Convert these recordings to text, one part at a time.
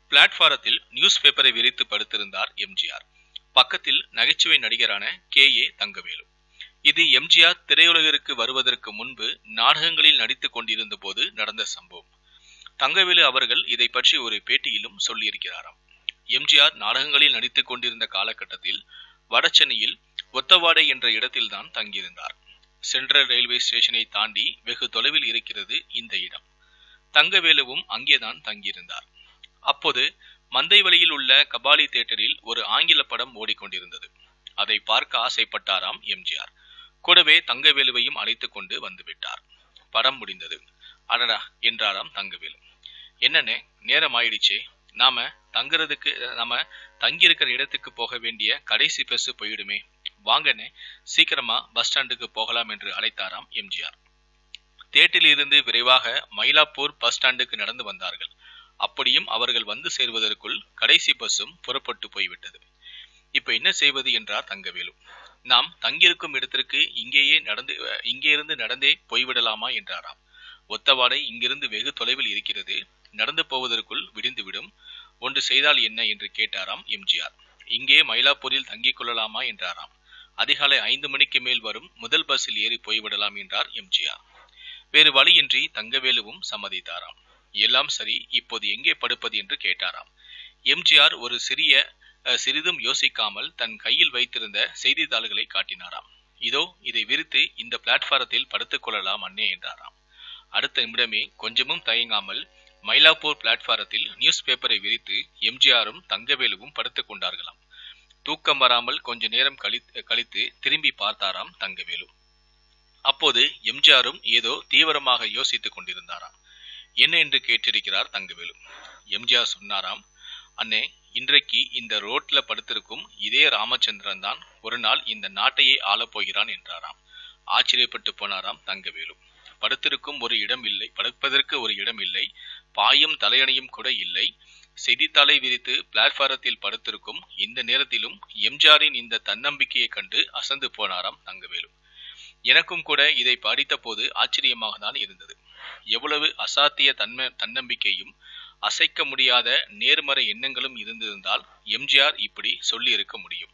பிளாட்பாரத்தில் news பேப்பரை விரித்து படுத்திருந்தார் எம்ஜிஆர் பக்கத்தில் நகைச்சுவை நடிகரான கே ஏ தங்கவேலு இது எம்ஜிஆர் திரையுலகிற்கு வருவதற்கு முன்பு நாடகங்களில் நடித்துக் கொண்டிருந்த போது நடந்த சம்பவம் தங்கவேலு அவர்கள் இதை பற்றி ஒரு பேட்டியிலும் சொல்லியிருக்கிறாராம் எம்ஜிஆர் நாடகங்களில் நடித்துக் கொண்டிருந்த காலகட்டத்தில் வடசென்னையில் ஒத்தவாடை என்ற இடத்தில்தான் தங்கியிருந்தார் சென்ட்ரல் ரயில்வே ஸ்டேஷனை தாண்டி வெகு தொலைவில் இருக்கிறது இந்த இடம் தங்கவேலுவும் அங்கேதான் தங்கியிருந்தார் அப்போது மந்தை வழியில் உள்ள கபாலி தியேட்டரில் ஒரு ஆங்கில படம் ஓடிக்கொண்டிருந்தது அதை பார்க்க ஆசைப்பட்டாராம் எம்ஜிஆர் கூடவே தங்கவேலுவையும் அழைத்துக் கொண்டு வந்துவிட்டார் படம் முடிந்தது அடடா என்றாராம் தங்கவேலு என்னண்ணே நேரம் ஆயிடுச்சே நாம தங்குறதுக்கு நாம தங்கியிருக்கிற இடத்துக்கு போக வேண்டிய கடைசி பஸ் போயிடுமே வாங்கண்ணே சீக்கிரமா பஸ் ஸ்டாண்டுக்கு போகலாம் என்று அழைத்தாராம் எம்ஜிஆர் தேட்டில் இருந்து விரைவாக மயிலாப்பூர் பஸ் ஸ்டாண்டுக்கு நடந்து வந்தார்கள் அப்படியும் அவர்கள் வந்து சேர்வதற்குள் கடைசி பஸ்ஸும் புறப்பட்டு போய்விட்டது இப்ப என்ன செய்வது என்றார் தங்கவேலு நாம் தங்கியிருக்கும் இடத்திற்கு இங்கேயே நடந்து இங்கே இருந்து நடந்தே போய்விடலாமா என்றாராம் ஒத்தவாடை இங்கிருந்து வெகு தொலைவில் இருக்கிறது நடந்து போவதற்குள் விடிந்துவிடும் ஒன்று செய்தால் என்ன என்று கேட்டாராம் எம்ஜிஆர் இங்கே மயிலாப்பூரில் தங்கிக் கொள்ளலாமா என்றாராம் அதிகாலை ஐந்து மணிக்கு மேல் வரும் முதல் பஸ்ஸில் ஏறி போய்விடலாம் என்றார் எம்ஜிஆர் வேறு வழியின்றி தங்கவேலுவும் சம்மதித்தாராம் எல்லாம் சரி இப்போது எங்கே படுப்பது என்று கேட்டாராம் எம்ஜிஆர் ஒரு சிறிய சிறிதும் யோசிக்காமல் தன் கையில் வைத்திருந்த செய்தித்தாள்களை காட்டினாராம் இதோ இதை விரித்து இந்த பிளாட்பாரத்தில் படுத்துக் கொள்ளலாம் அண்ணே என்றாராம் அடுத்த நிமிடமே கொஞ்சமும் தயங்காமல் மயிலாப்பூர் பிளாட்பாரத்தில் நியூஸ் பேப்பரை விரித்து எம்ஜிஆரும் தங்கவேலுவும் படுத்துக் கொண்டார்களாம் தூக்கம் வராமல் கொஞ்ச நேரம் கழித்து கழித்து திரும்பி பார்த்தாராம் தங்கவேலு அப்போது எம்ஜிஆரும் ஏதோ தீவிரமாக யோசித்துக் கொண்டிருந்தாராம் என்ன என்று கேட்டிருக்கிறார் தங்கவேலு எம்ஜிஆர் சொன்னாராம் அண்ணே இன்றைக்கு இந்த ரோட்ல படுத்திருக்கும் இதே ராமச்சந்திரன் தான் ஒரு நாள் இந்த நாட்டையே ஆளப் போகிறான் என்றாராம் ஆச்சரியப்பட்டு போனாராம் தங்கவேலு படுத்திருக்கும் ஒரு இடம் இல்லை படுப்பதற்கு ஒரு இடம் இல்லை பாயும் தலையணையும் கூட இல்லை செய்தித்தாளை விரித்து பிளாட்பாரத்தில் படுத்திருக்கும் இந்த நேரத்திலும் எம்ஜிஆரின் இந்த தன்னம்பிக்கையை கண்டு அசந்து போனாராம் தங்கவேலு எனக்கும் கூட இதை படித்த போது ஆச்சரியமாக தான் இருந்தது எவ்வளவு அசாத்திய தன்ம தன்னம்பிக்கையும் அசைக்க முடியாத நேர்மறை எண்ணங்களும் இருந்திருந்தால் எம்ஜிஆர் இப்படி சொல்லி இருக்க முடியும்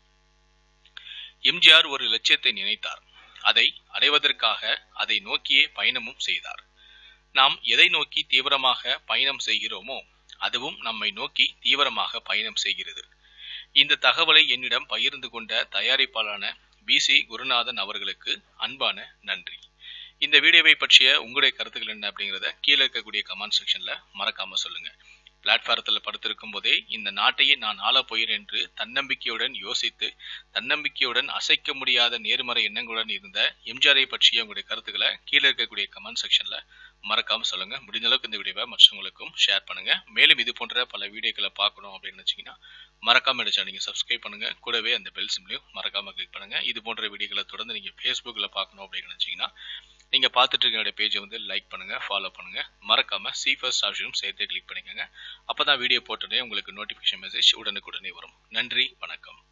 எம்ஜிஆர் ஒரு லட்சியத்தை நினைத்தார் அதை அடைவதற்காக அதை நோக்கியே பயணமும் செய்தார் நாம் எதை நோக்கி தீவிரமாக பயணம் செய்கிறோமோ அதுவும் நம்மை நோக்கி தீவிரமாக பயணம் செய்கிறது இந்த தகவலை என்னிடம் பகிர்ந்து கொண்ட தயாரிப்பாளரான பி சி குருநாதன் அவர்களுக்கு அன்பான நன்றி இந்த வீடியோவை பற்றிய உங்களுடைய கருத்துக்கள் என்ன அப்படிங்கிறத கீழே இருக்கக்கூடிய கமெண்ட் செக்ஷன்ல மறக்காம சொல்லுங்க பிளாட்பாரத்தில் படுத்திருக்கும் போதே இந்த நாட்டையே நான் ஆளப் போகிறேன் என்று தன்னம்பிக்கையுடன் யோசித்து தன்னம்பிக்கையுடன் அசைக்க முடியாத நேர்மறை எண்ணங்களுடன் இருந்த எம்ஜிஆரை பற்றிய உங்களுடைய கருத்துக்களை கீழே இருக்கக்கூடிய கமெண்ட் செக்ஷன்ல மறக்காம சொல்லுங்க முடிஞ்ச அளவுக்கு இந்த வீடியோவை மற்றவங்களுக்கும் ஷேர் பண்ணுங்க மேலும் இது போன்ற பல வீடியோக்களை பார்க்கணும் அப்படின்னு நினைச்சீங்கன்னா மறக்காம இந்த சேனல் சப்ஸ்கிரைப் பண்ணுங்க கூடவே அந்த பெல் சிம்லையும் மறக்காம கிளிக் பண்ணுங்க இது போன்ற வீடியோக்களை தொடர்ந்து நீங்க ஃபேஸ்புக்கில் பார்க்கணும் அப்படின்னு நினைச்சீங்கன்னா நீங்க பார்த்துட்டு இருக்க பேஜை வந்து லைக் பண்ணுங்க ஃபாலோ பண்ணுங்க மறக்காம சி ஃபர்ஸ்ட் ஆப்ஷனும் சேர்த்து கிளிக் பண்ணிக்கோங்க அப்பதான் வீடியோ போட்டோடனே உங்களுக்கு நோட்டிஃபிகேஷன் மெசேஜ் உடனுக்குடனே வரும் நன்றி வணக்கம்